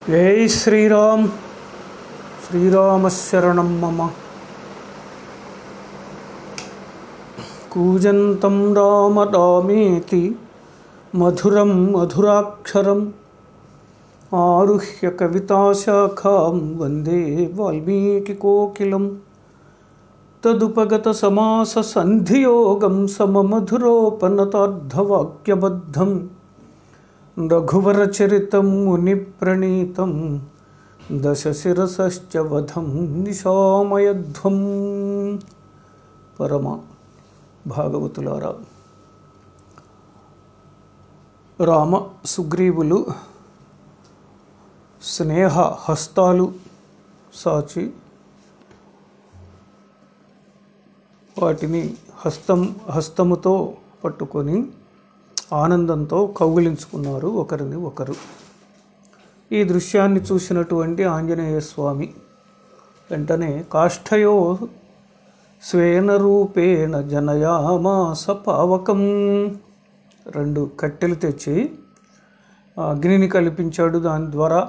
జై శ్రీరామ్ శ్రీరామశరణం మమ కూజంతం రామ రామేతి మధురం మధురాక్షరం ఆరుహ్య కవితాశాఖాం వందే వాల్మీకికోకిలం తదుపగత సమాస సంధియోగం సమమధురోపనతార్థవాక్యబద్ధం రఘువరచరితం మునిప్రణీతం దశశిరసశ్చ వధం నిశామయధ్వం పరమ భాగవతులారా రామ సుగ్రీవులు స్నేహ హస్తాలు సాచి వాటిని హస్తం హస్తముతో పట్టుకొని ఆనందంతో కౌగిలించుకున్నారు ఒకరిని ఒకరు ఈ దృశ్యాన్ని చూసినటువంటి ఆంజనేయ స్వామి వెంటనే కాష్ఠయో స్వేన రూపేణ జనయామాస పావకం రెండు కట్టెలు తెచ్చి ఆ అగ్నిని కల్పించాడు దాని ద్వారా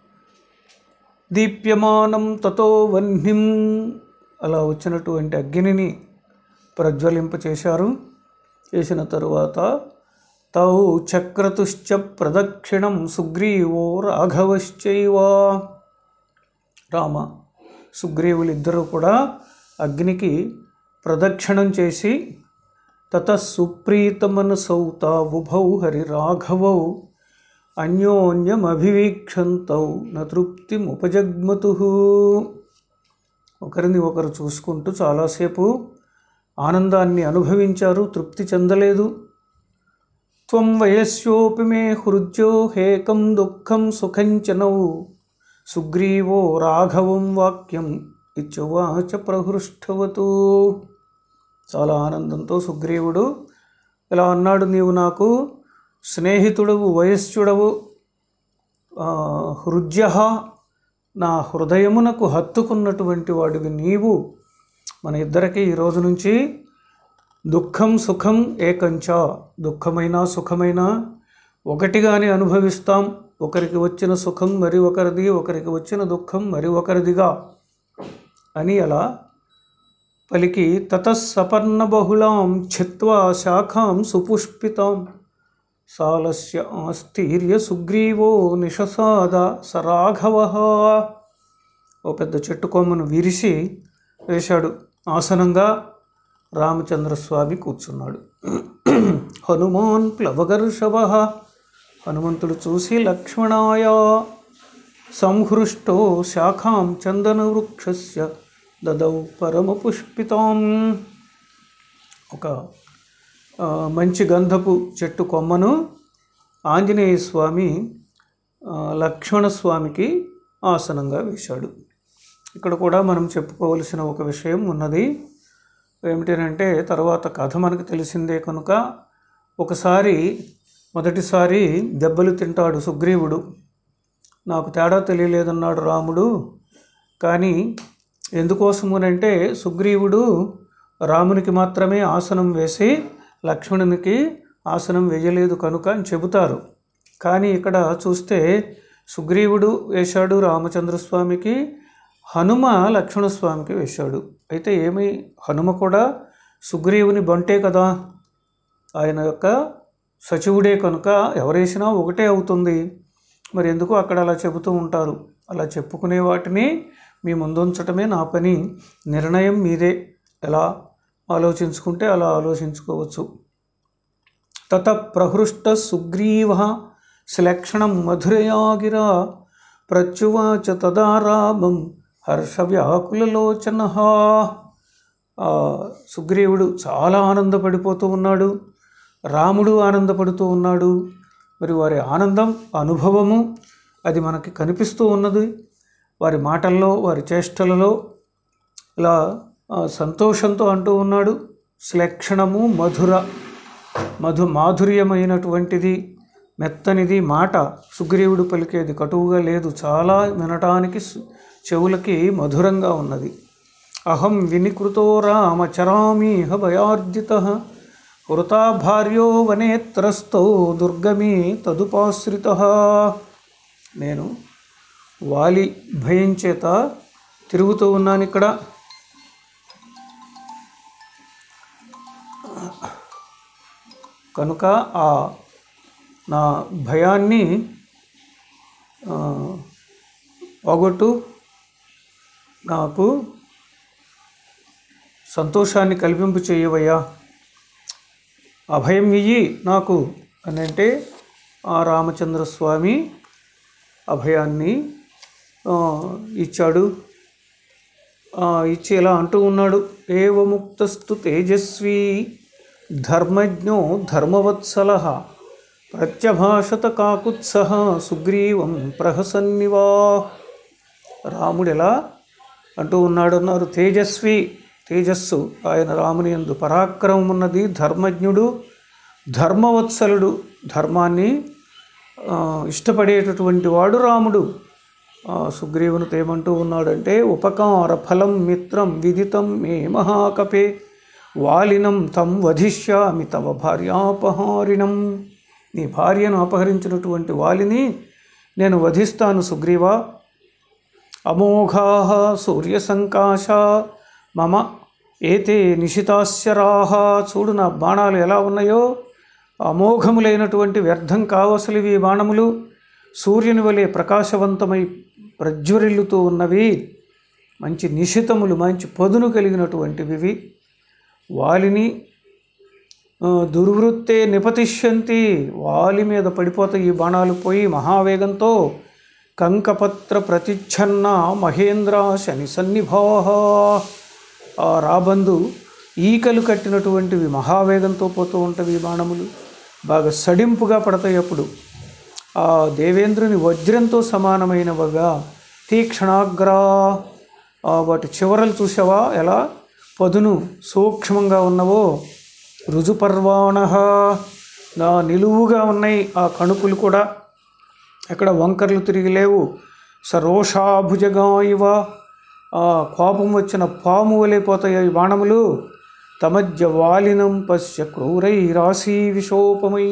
దీప్యమానం తతో వహ్నిం అలా వచ్చినటువంటి అగ్నిని ప్రజ్వలింపచేశారు చేసిన తరువాత తౌ చక్రతుశ్చ ప్రదక్షిణం సుగ్రీవో రాఘవశ్చైవ రామ సుగ్రీవులిద్దరూ కూడా అగ్నికి ప్రదక్షిణం చేసి తత సుప్రీతమనసౌ తావుభౌ హరి రాఘవౌ అన్యోన్యమభివీక్షంతౌ నతృప్తిముపజగ్మతు ఒకరిని ఒకరు చూసుకుంటూ చాలాసేపు ఆనందాన్ని అనుభవించారు తృప్తి చెందలేదు త్వం వయస్యోపి మే హృద్యో హేకం దుఃఖం సుఖంచనౌ సుగ్రీవో రాఘవం వాక్యం ఇచ్చువాచ ప్రహృష్టవతు చాలా ఆనందంతో సుగ్రీవుడు ఇలా అన్నాడు నీవు నాకు స్నేహితుడవు వయస్సుడవు హృద్య నా హృదయమునకు హత్తుకున్నటువంటి వాడివి నీవు మన ఇద్దరికి ఈ రోజు నుంచి దుఃఖం సుఖం ఏకంచ దుఃఖమైన సుఖమైన ఒకటిగానే అనుభవిస్తాం ఒకరికి వచ్చిన సుఖం మరి ఒకరిది ఒకరికి వచ్చిన దుఃఖం మరి ఒకరిదిగా అని అలా పలికి తతస్సపర్ణ బహుళాం ఛిత్వా శాఖాం సుపుష్పితాం సాలస్య ఆస్థీర్య సుగ్రీవో నిషసాద సరాఘవ ఓ పెద్ద చెట్టు కొమ్మను విరిసి వేశాడు ఆసనంగా రామచంద్రస్వామి కూర్చున్నాడు హనుమాన్ ప్లవగర్షభ హనుమంతుడు చూసి లక్ష్మణాయ సంహృష్టో శాఖాం చందనవృక్షస్య దదౌ పరమపుష్పితాం ఒక ఆ, మంచి గంధపు చెట్టు కొమ్మను ఆంజనేయ స్వామి ఆ, లక్ష్మణ స్వామికి ఆసనంగా వేశాడు ఇక్కడ కూడా మనం చెప్పుకోవలసిన ఒక విషయం ఉన్నది ఏమిటంటే తర్వాత కథ మనకు తెలిసిందే కనుక ఒకసారి మొదటిసారి దెబ్బలు తింటాడు సుగ్రీవుడు నాకు తేడా తెలియలేదన్నాడు రాముడు కానీ ఎందుకోసమునంటే సుగ్రీవుడు రామునికి మాత్రమే ఆసనం వేసి లక్ష్మణునికి ఆసనం వేయలేదు కనుక అని చెబుతారు కానీ ఇక్కడ చూస్తే సుగ్రీవుడు వేశాడు రామచంద్రస్వామికి హనుమ లక్ష్మణస్వామికి వేశాడు అయితే ఏమి హనుమ కూడా సుగ్రీవుని బంటే కదా ఆయన యొక్క సచివుడే కనుక ఎవరేసినా ఒకటే అవుతుంది మరి ఎందుకు అక్కడ అలా చెబుతూ ఉంటారు అలా చెప్పుకునే వాటిని మీ ముందుంచటమే నా పని నిర్ణయం మీదే ఎలా ఆలోచించుకుంటే అలా ఆలోచించుకోవచ్చు తత ప్రహృష్ట సుగ్రీవ శ్లక్షణం మధురయా గిరా ప్రత్యువాచ తదా రామం హర్షవ్యాకులలోచన సుగ్రీవుడు చాలా ఆనందపడిపోతూ ఉన్నాడు రాముడు ఆనందపడుతూ ఉన్నాడు మరి వారి ఆనందం అనుభవము అది మనకి కనిపిస్తూ ఉన్నది వారి మాటల్లో వారి చేష్టలలో ఇలా ఆ, సంతోషంతో అంటూ ఉన్నాడు శ్లక్షణము మధుర మధు మాధుర్యమైనటువంటిది మెత్తనిది మాట సుగ్రీవుడు పలికేది కటువుగా లేదు చాలా వినటానికి సు- చెవులకి మధురంగా ఉన్నది అహం వినికృతో రామచరామీహ భయార్జిత వృతా భార్యో వనేత్రస్థో దుర్గమే తదుపాశ్రిత నేను వాలి భయం చేత తిరుగుతూ ఉన్నాను ఇక్కడ కనుక ఆ నా భయాన్ని ఆ, పోగొట్టు నాకు సంతోషాన్ని కల్పింపు చేయవయ్యా అభయం ఇయ్యి నాకు అని అంటే ఆ రామచంద్ర స్వామి అభయాన్ని ఆ, ఇచ్చాడు ఆ, ఇచ్చి ఇలా అంటూ ఉన్నాడు ఏవముక్తస్తు తేజస్వి ధర్మజ్ఞో ధర్మవత్సల ప్రత్యభాషత కాకుత్సహ సుగ్రీవం ప్రహసన్నివా రాముడు ఎలా అంటూ ఉన్నాడు అన్నారు తేజస్వి తేజస్సు ఆయన రాముని యందు పరాక్రమం ఉన్నది ధర్మజ్ఞుడు ధర్మవత్సలుడు ధర్మాన్ని ఆ, ఇష్టపడేటటువంటి వాడు రాముడు ఆ, సుగ్రీవునితో ఏమంటూ ఉన్నాడంటే ఉపకార ఫలం మిత్రం విదితం మే మహాకపే వాలినం తం వధిష్యామి తవ భార్యాపహారిణం నీ భార్యను అపహరించినటువంటి వాలిని నేను వధిస్తాను సుగ్రీవా అమోఘా సూర్యసంకాశ మమ ఏతే నిశితాశ్చరాహ చూడు నా బాణాలు ఎలా ఉన్నాయో అమోఘములైనటువంటి వ్యర్థం కావసలివి ఈ బాణములు సూర్యుని వలె ప్రకాశవంతమై ప్రజ్వరిల్లుతూ ఉన్నవి మంచి నిశితములు మంచి పదును కలిగినటువంటివి ఇవి. వాలిని ఆ, దుర్వృత్తే నిపతిష్యంతి వాలి మీద పడిపోతాయి ఈ బాణాలు పోయి మహావేగంతో కంకపత్ర ప్రతిచ్ఛన్న మహేంద్ర శని సన్నిభాహ ఆ రాబందు ఈకలు కట్టినటువంటివి మహావేగంతో పోతూ ఉంటవి ఈ బాణములు బాగా సడింపుగా పడతాయి అప్పుడు ఆ దేవేంద్రుని వజ్రంతో సమానమైనవిగా తీక్షణాగ్రా ఆ వాటి చివరలు చూసావా ఎలా పదును సూక్ష్మంగా ఉన్నవో రుజుపర్వాణ నా నిలువుగా ఉన్నాయి ఆ కణుకులు కూడా ఎక్కడ వంకర్లు తిరిగి లేవు సరోషాభుజగా ఇవ ఆ కోపం వచ్చిన పాము వలైపోతాయి ఈ బాణములు తమధ్య వాలినం పశ్య క్రూరై రాశీ విషోపమై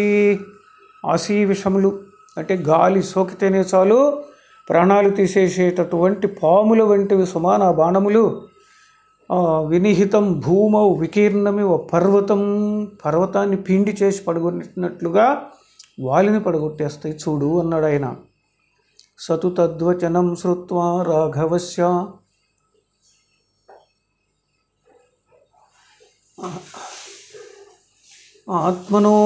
ఆశీ విషములు అంటే గాలి సోకితేనే చాలు ప్రాణాలు తీసేసేటటువంటి పాముల వంటివి సుమాన బాణములు ఆ, వినిహితం భూమౌ వికీర్ణమి ఓ పర్వతం పర్వతాన్ని పిండి చేసి పడగొట్టినట్లుగా వాలిని పడగొట్టేస్తాయి చూడు అన్నాడు ఆయన సతు తద్వచనం శ్రుత్వా రాఘవస్య ఆత్మనో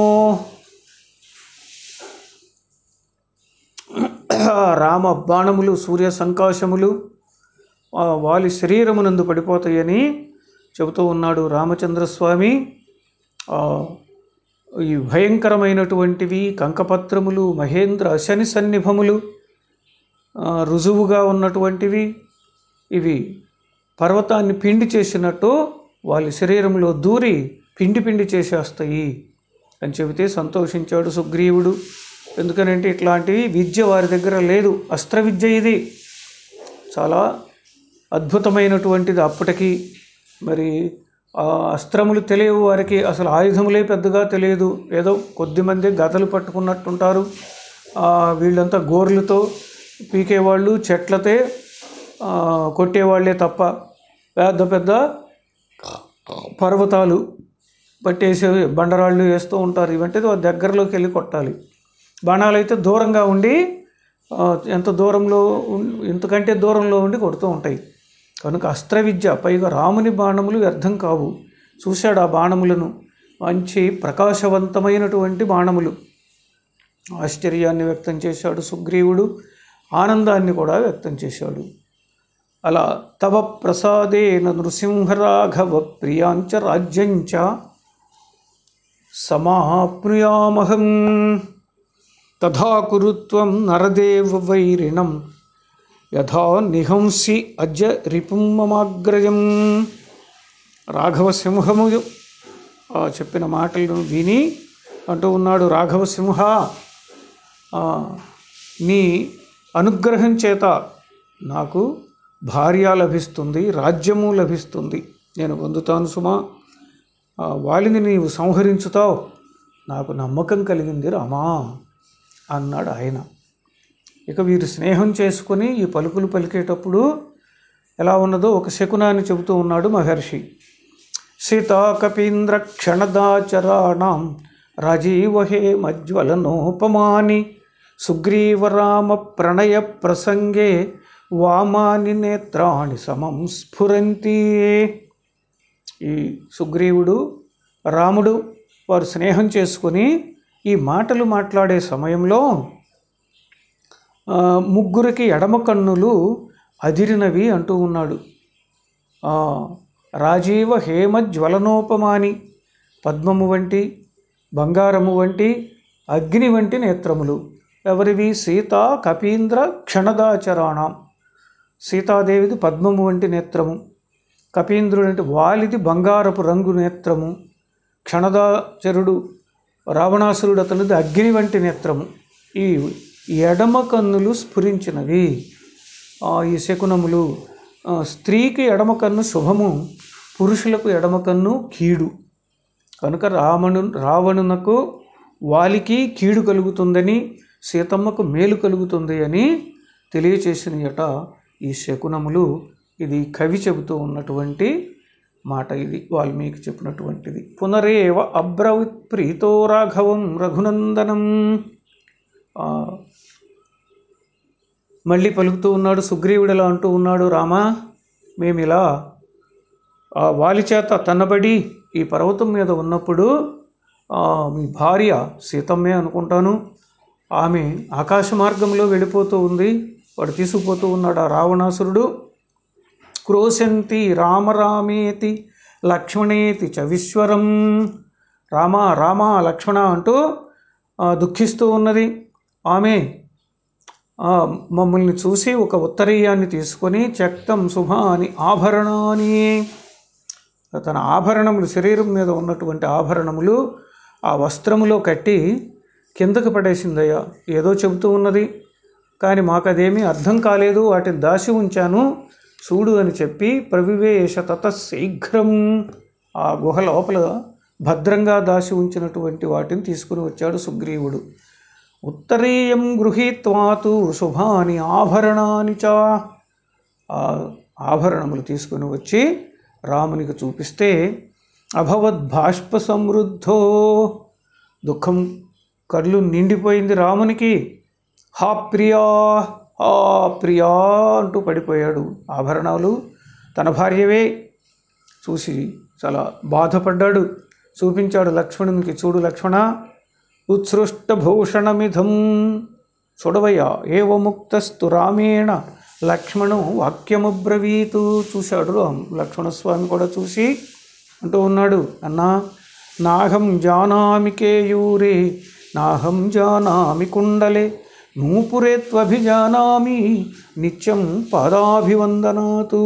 రామ బాణములు సూర్య సంకాశములు ఆ వాలి శరీరమునందు పడిపోతాయని చెబుతూ ఉన్నాడు రామచంద్రస్వామి ఆ, ఈ భయంకరమైనటువంటివి కంకపత్రములు మహేంద్ర శని సన్నిభములు ఆ, రుజువుగా ఉన్నటువంటివి ఇవి పర్వతాన్ని పిండి చేసినట్టు వాళ్ళ శరీరంలో దూరి పిండి పిండి చేసేస్తాయి అని చెబితే సంతోషించాడు సుగ్రీవుడు ఎందుకనంటే ఇట్లాంటివి విద్య వారి దగ్గర లేదు అస్త్ర విద్య ఇది చాలా అద్భుతమైనటువంటిది అప్పటికి మరి ఆ అస్త్రములు తెలియవు వారికి అసలు ఆయుధములే పెద్దగా తెలియదు ఏదో కొద్దిమంది గదలు పట్టుకున్నట్టుంటారు ఆ, వీళ్ళంతా గోర్లతో పీకేవాళ్ళు చెట్లతే ఆ, కొట్టేవాళ్ళే తప్ప పెద్ద పెద్ద పర్వతాలు పట్టేసి బండరాళ్ళు వేస్తూ ఉంటారు ఇవంటే వారి దగ్గరలోకి వెళ్ళి కొట్టాలి బాణాలు అయితే దూరంగా ఉండి ఆ, ఎంత దూరంలో ఉన్- ఇంతకంటే దూరంలో ఉండి కొడుతూ ఉంటాయి కనుక అస్త్ర విద్య పైగా రాముని బాణములు వ్యర్థం కావు చూశాడు ఆ బాణములను మంచి ప్రకాశవంతమైనటువంటి బాణములు ఆశ్చర్యాన్ని వ్యక్తం చేశాడు సుగ్రీవుడు ఆనందాన్ని కూడా వ్యక్తం చేశాడు అలా తవ ప్రసాదేన నృసింహరాఘవ ప్రియాంచ రాజ్యంచ సమాప్నుయామహం తథా కురుత్వం నరదేవ వైరిణం యథా నిహంసి అజ రిపుం మమాగ్రజం రాఘవ సింహము ఆ చెప్పిన మాటలను విని అంటూ ఉన్నాడు రాఘవ సింహ ఆ, నీ అనుగ్రహం చేత నాకు భార్య లభిస్తుంది రాజ్యము లభిస్తుంది నేను పొందుతాను సుమా ఆ, వాలిని నీవు సంహరించుతావు నాకు నమ్మకం కలిగింది రామా అన్నాడు ఆయన ఇక వీరు స్నేహం చేసుకొని ఈ పలుకులు పలికేటప్పుడు ఎలా ఉన్నదో ఒక శకునాన్ని చెబుతూ ఉన్నాడు మహర్షి సీతాకపీంద్ర క్షణదాచరాణం రాజీవహే మజ్వలనోపమాని సుగ్రీవరామ ప్రణయ ప్రసంగే వామాని నేత్రాణి సమం స్ఫురంతి ఈ సుగ్రీవుడు రాముడు వారు స్నేహం చేసుకొని ఈ మాటలు మాట్లాడే సమయంలో ఆ, ముగ్గురికి ఎడమ కన్నులు అదిరినవి అంటూ ఉన్నాడు ఆ, రాజీవ హేమ జ్వలనోపమాని పద్మము వంటి బంగారము వంటి అగ్ని వంటి నేత్రములు ఎవరివి సీత కపీంద్ర క్షణదాచరాణం సీతాదేవిది పద్మము వంటి నేత్రము కపీంద్రుడు అంటే వాలిది బంగారపు రంగు నేత్రము క్షణదాచరుడు రావణాసురుడు అతనిది అగ్ని వంటి నేత్రము ఈ ఎడమ కన్నులు స్ఫురించినవి ఆ, ఈ శకునములు ఆ, స్త్రీకి ఎడమ కన్ను శుభము పురుషులకు ఎడమ కన్ను కీడు కనుక రావణు రావణునకు వాలికి కీడు కలుగుతుందని సీతమ్మకు మేలు కలుగుతుంది అని తెలియచేసినయట ఈ శకునములు ఇది కవి చెబుతూ ఉన్నటువంటి మాట ఇది వాల్మీకి చెప్పినటువంటిది పునరేవ అబ్రవిత్ ప్రీతో రాఘవం రఘునందనం ఆ, మళ్ళీ పలుకుతూ ఉన్నాడు సుగ్రీవుడు ఇలా అంటూ ఉన్నాడు రామా మేమిలా ఆ వాలి చేత తన్నబడి ఈ పర్వతం మీద ఉన్నప్పుడు ఆ, మీ భార్య సీతమ్మే అనుకుంటాను ఆమె ఆకాశ మార్గంలో వెళ్ళిపోతూ ఉంది వాడు తీసుకుపోతూ ఉన్నాడు ఆ రావణాసురుడు క్రోశంతి రామరామేతి లక్ష్మణేతి చ విశ్వరం రామ రామ లక్ష్మణ అంటూ ఆ, దుఃఖిస్తూ ఉన్నది ఆమె ఆ, మమ్మల్ని చూసి ఒక ఉత్తరీయాన్ని తీసుకొని చక్తం శుభాని ఆభరణాని తన ఆభరణములు శరీరం మీద ఉన్నటువంటి ఆభరణములు ఆ వస్త్రములో కట్టి కిందకు పడేసిందయ్యా ఏదో చెబుతూ ఉన్నది కానీ మాకు అదేమీ అర్థం కాలేదు వాటిని దాచి ఉంచాను చూడు అని చెప్పి ప్రవివేశ తత శీఘ్రం ఆ గుహ లోపల భద్రంగా దాచి ఉంచినటువంటి వాటిని తీసుకుని వచ్చాడు సుగ్రీవుడు ఉత్తరీయం గృహీత్వాతు శుభాని ఆభరణాని చ ఆ ఆభరణములు తీసుకుని వచ్చి రామునికి చూపిస్తే అభవద్ బాష్ప సమృద్ధో దుఃఖం కళ్ళు నిండిపోయింది రామునికి హా ప్రియా హా ప్రియా అంటూ పడిపోయాడు ఆభరణాలు తన భార్యవే చూసి చాలా బాధపడ్డాడు చూపించాడు లక్ష్మణునికి చూడు లక్ష్మణ ఉత్సృష్టభూషణమిధం చూడవయ్యా ఏవ ముక్తస్తు రామేణ లక్ష్మణు వాక్యముబ్రవీతు చూశాడు రామ్ లక్ష్మణస్వామి కూడా చూసి అంటూ ఉన్నాడు అన్నా నాహం జానామి కేయూరే నాహం జానామి కుండలే నూపురే త్వభిజానామి నిత్యం పాదాభివందనాతు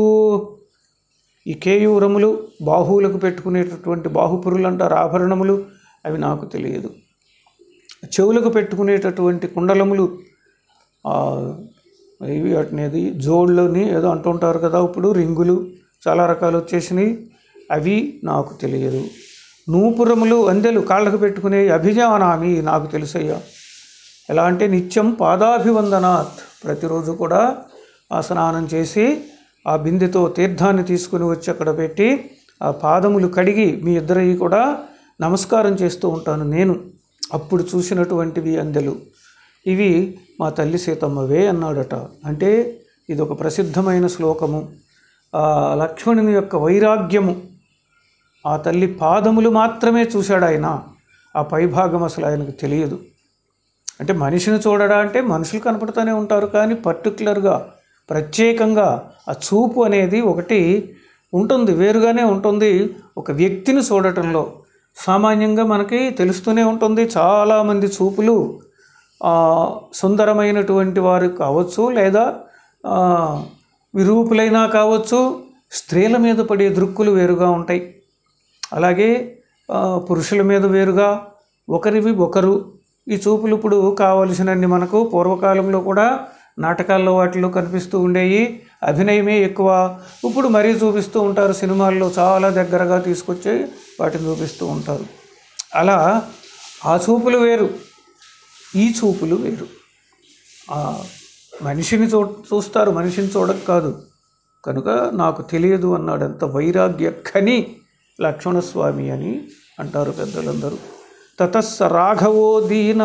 ఈ కేయూరములు బాహువులకు పెట్టుకునేటటువంటి బాహుపురులు అంటారు ఆభరణములు అవి నాకు తెలియదు చెవులకు పెట్టుకునేటటువంటి కుండలములు ఆ, ఇవి వాటినేది జోళ్ళని ఏదో అంటుంటారు కదా ఇప్పుడు రింగులు చాలా రకాలు వచ్చేసినాయి అవి నాకు తెలియదు నూపురములు అందెలు కాళ్ళకు పెట్టుకునే అభిజానామి నాకు తెలుసయ్యా ఎలా అంటే నిత్యం పాదాభివందనాత్ ప్రతిరోజు కూడా ఆ స్నానం చేసి ఆ బిందెతో తీర్థాన్ని తీసుకుని వచ్చి అక్కడ పెట్టి ఆ పాదములు కడిగి మీ ఇద్దరివి కూడా నమస్కారం చేస్తూ ఉంటాను నేను అప్పుడు చూసినటువంటివి అందెలు ఇవి మా తల్లి సీతమ్మవే అన్నాడట అంటే ఇది ఒక ప్రసిద్ధమైన శ్లోకము ఆ లక్ష్మణుని యొక్క వైరాగ్యము ఆ తల్లి పాదములు మాత్రమే చూశాడు ఆయన ఆ పైభాగం అసలు ఆయనకు తెలియదు అంటే మనిషిని చూడడా అంటే మనుషులు కనపడుతూనే ఉంటారు కానీ పర్టికులర్గా ప్రత్యేకంగా ఆ చూపు అనేది ఒకటి ఉంటుంది వేరుగానే ఉంటుంది ఒక వ్యక్తిని చూడటంలో సామాన్యంగా మనకి తెలుస్తూనే ఉంటుంది చాలామంది చూపులు ఆ, సుందరమైనటువంటి వారు కావచ్చు లేదా ఆ, విరూపులైనా కావచ్చు స్త్రీల మీద పడే దృక్కులు వేరుగా ఉంటాయి అలాగే ఆ, పురుషుల మీద వేరుగా ఒకరివి ఒకరు ఈ చూపులు ఇప్పుడు కావలసినన్ని మనకు పూర్వకాలంలో కూడా నాటకాల్లో వాటిలో కనిపిస్తూ ఉండేవి అభినయమే ఎక్కువ ఇప్పుడు మరీ చూపిస్తూ ఉంటారు సినిమాల్లో చాలా దగ్గరగా తీసుకొచ్చి వాటిని చూపిస్తూ ఉంటారు అలా ఆ చూపులు వేరు ఈ చూపులు వేరు ఆ మనిషిని చూ చూస్తారు మనిషిని చూడక కాదు కనుక నాకు తెలియదు అన్నాడు ఎంత వైరాగ్య ఖని లక్ష్మణస్వామి అని అంటారు పెద్దలందరూ తతస్స రాఘవో దీన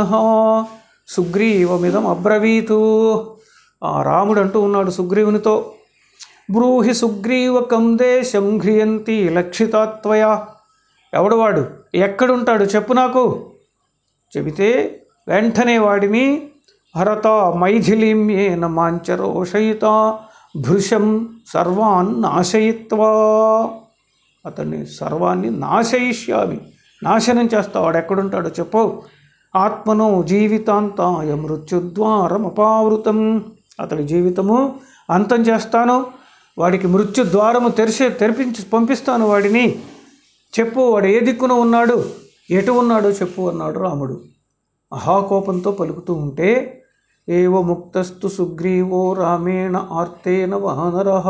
సుగ్రీవమిదం అబ్రవీతు ఆ రాముడు అంటూ ఉన్నాడు సుగ్రీవునితో బ్రూహి సుగ్రీవకం దేశం హ్రియంతి లక్షితాత్వయ ఎవడు వాడు ఎక్కడుంటాడు చెప్పు నాకు చెబితే వెంటనే వాడిని భరత మైథిలీమ్యేన మాంచరోషయిత భృశం సర్వాన్ నాశయిత్వా అతన్ని సర్వాన్ని నాశయిష్యామి నాశనం చేస్తా వాడు ఎక్కడుంటాడో చెప్పు ఆత్మను జీవితాంతాయ మృత్యుద్వారం అపావృతం అతడి జీవితము అంతం చేస్తాను వాడికి మృత్యు ద్వారము తెరిచి తెరిపించి పంపిస్తాను వాడిని చెప్పు వాడు ఏ దిక్కున ఉన్నాడు ఎటు ఉన్నాడో చెప్పు అన్నాడు రాముడు మహాకోపంతో పలుకుతూ ఉంటే ఏవ ముక్తస్తు సుగ్రీవో రామేణ ఆర్తేన వానరహ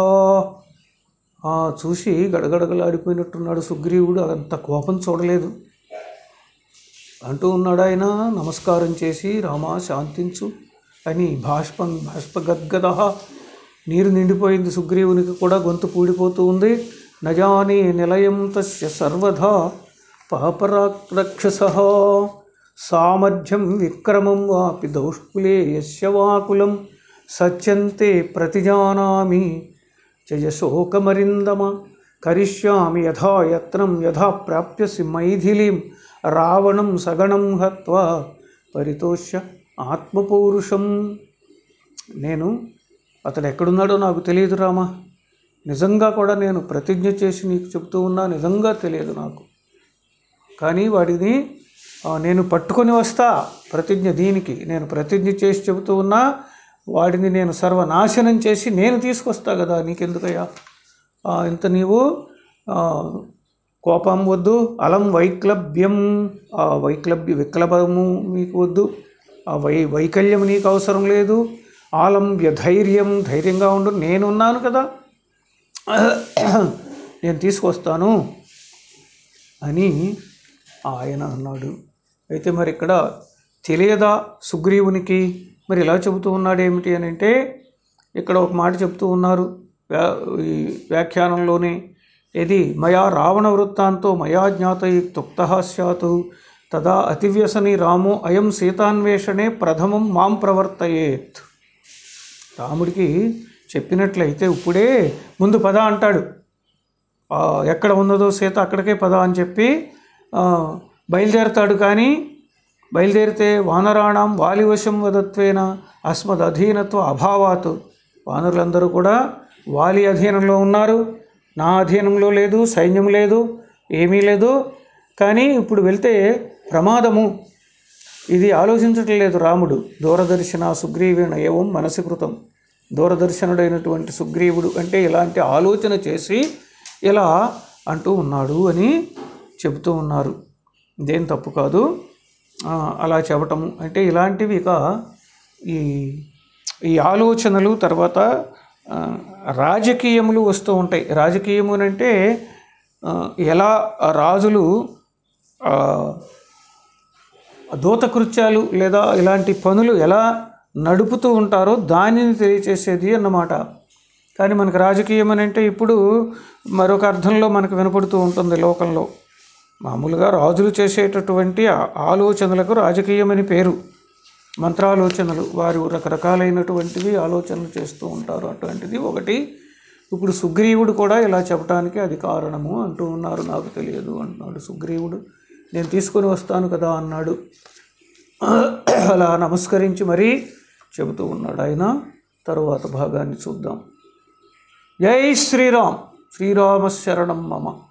ఆ చూసి గడగడగలాడిపోయినట్టున్నాడు సుగ్రీవుడు అంత కోపం చూడలేదు అంటూ ఉన్నాడు ఆయన నమస్కారం చేసి రామా శాంతించు అని బాష్పం బాష్పగద్గద నీరు నిండిపోయింది సుగ్రీవునికి కూడా గొంతు పూడిపోతూ ఉంది నజాని నిలయం తస్య సర్వదా పాపరాక్షస సామర్థ్యం విక్రమం వాపి దౌష్కులే యస్య వాకులం సత్యంతే ప్రతిజానామి జయశోకమరిందమ కరిష్యామి యథా యత్నం యథా ప్రాప్యసి మైథిలీం రావణం సగణం హత్వా పరితోష్య ఆత్మపౌరుషం నేను అతడు ఎక్కడున్నాడో నాకు తెలియదు రామా నిజంగా కూడా నేను ప్రతిజ్ఞ చేసి నీకు చెప్తూ ఉన్నా నిజంగా తెలియదు నాకు కానీ వాడిని ఆ, నేను పట్టుకొని వస్తా ప్రతిజ్ఞ దీనికి నేను ప్రతిజ్ఞ చేసి చెబుతూ ఉన్నా వాడిని నేను సర్వనాశనం చేసి నేను తీసుకొస్తా కదా నీకెందుకయ్యా ఆ, ఇంత నీవు ఆ, కోపం వద్దు అలం వైక్లభ్యం ఆ వైక్లభ్య విక్లభము నీకు వద్దు ఆ వై వైకల్యం నీకు అవసరం లేదు ఆలంబ్య ధైర్యం ధైర్యంగా ఉండు నేనున్నాను కదా నేను తీసుకొస్తాను అని ఆయన అన్నాడు అయితే మరి ఇక్కడ తెలియదా సుగ్రీవునికి మరి ఇలా చెబుతూ ఉన్నాడు ఏమిటి అని అంటే ఇక్కడ ఒక మాట చెప్తూ ఉన్నారు వ్యా ఈ వ్యాఖ్యానంలోనే ఇది మయా రావణ వృత్తాంతో మయా జ్ఞాతయుక్త స్యాతు తదా అతివ్యసని రామో అయం సీతాన్వేషణే ప్రథమం మాం ప్రవర్తయేత్ రాముడికి చెప్పినట్లయితే ఇప్పుడే ముందు పద అంటాడు ఆ, ఎక్కడ ఉన్నదో సీత అక్కడికే పద అని చెప్పి ఆ, బయలుదేరతాడు కానీ బయలుదేరితే వానరాణం వాలివశం వదత్వేన అస్మద్ అధీనత్వ అభావాత్ వానరులందరూ కూడా వాలి అధీనంలో ఉన్నారు నా అధీనంలో లేదు సైన్యం లేదు ఏమీ లేదు కానీ ఇప్పుడు వెళ్తే ప్రమాదము ఇది ఆలోచించటం లేదు రాముడు దూరదర్శన సుగ్రీవేణ ఏవం మనసి కృతం దూరదర్శనుడైనటువంటి సుగ్రీవుడు అంటే ఇలాంటి ఆలోచన చేసి ఇలా అంటూ ఉన్నాడు అని చెబుతూ ఉన్నారు ఇదేం తప్పు కాదు ఆ, అలా చెప్పటము అంటే ఇలాంటివి ఇక ఈ ఈ ఆలోచనలు తర్వాత ఆ, రాజకీయములు వస్తూ ఉంటాయి రాజకీయము అని అంటే ఆ, ఎలా రాజులు ఆ, దూతకృత్యాలు లేదా ఇలాంటి పనులు ఎలా నడుపుతూ ఉంటారో దానిని తెలియచేసేది అన్నమాట కానీ మనకు రాజకీయం అని అంటే ఇప్పుడు మరొక అర్థంలో మనకు వినపడుతూ ఉంటుంది లోకంలో మామూలుగా రాజులు చేసేటటువంటి ఆ- ఆలోచనలకు రాజకీయమని పేరు మంత్రాలోచనలు వారు రకరకాలైనటువంటివి ఆలోచనలు చేస్తూ ఉంటారు అటువంటిది ఒకటి ఇప్పుడు సుగ్రీవుడు కూడా ఇలా చెప్పడానికి అది కారణము అంటూ ఉన్నారు నాకు తెలియదు అంటున్నాడు సుగ్రీవుడు నేను తీసుకొని వస్తాను కదా అన్నాడు అలా నమస్కరించి మరీ చెబుతూ ఉన్నాడు ఆయన తరువాత భాగాన్ని చూద్దాం జై శ్రీరామ్ శ్రీరామ శరణం మమ